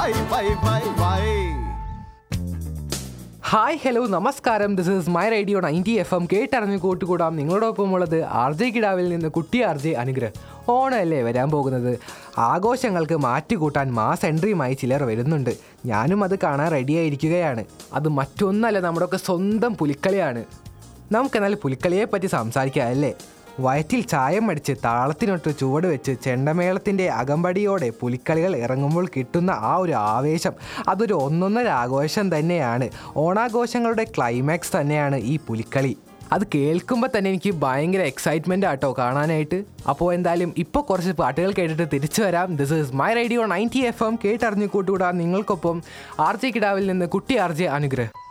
by bye bye bye hi hello നമസ്കാരം this is my radio ninety F M കേട്ടറിഞ്ഞ് കൂട്ടുകൂടാം നിങ്ങളോടൊപ്പമുള്ളത് R J കിടാവിൽ നിന്ന് കുട്ടി ആർ ജെ അനുഗ്രഹ് ഓണമല്ലേ വരാൻ പോകുന്നത് ആഘോഷങ്ങൾക്ക് മാറ്റുകൂട്ടാൻ മാസ് എൻട്രിയുമായി ചിലർ വരുന്നുണ്ട് ഞാനും അത് കാണാൻ റെഡിയായിരിക്കുകയാണ് അത് മറ്റൊന്നല്ല നമ്മുടെയൊക്കെ സ്വന്തം പുലിക്കളിയാണ് നമുക്കെന്നാൽ പുലിക്കളിയെ പറ്റി സംസാരിക്കാം അല്ലേ വയറ്റിൽ ചായം അടിച്ച് താളത്തിനൊട്ട് ചുവട് വെച്ച് ചെണ്ടമേളത്തിൻ്റെ അകമ്പടിയോടെ പുലിക്കളികൾ ഇറങ്ങുമ്പോൾ കിട്ടുന്ന ആ ഒരു ആവേശം അതൊരു ഒന്നൊന്നര ആഘോഷം തന്നെയാണ് ഓണാഘോഷങ്ങളുടെ ക്ലൈമാക്സ് തന്നെയാണ് ഈ പുലിക്കളി അത് കേൾക്കുമ്പോൾ തന്നെ എനിക്ക് ഭയങ്കര എക്സൈറ്റ്മെൻ്റ് ആട്ടോ കാണാനായിട്ട് അപ്പോൾ എന്തായാലും ഇപ്പോൾ കുറച്ച് പാട്ടുകൾ കേട്ടിട്ട് തിരിച്ചു വരാം this is my radio ninety F M കേട്ടറിഞ്ഞു കൂട്ടുകൂടാ നിങ്ങൾക്കൊപ്പം ആർ ജെ കിടാവിൽ നിന്ന് കുട്ടി ആർ ജെ അനുഗ്രഹ്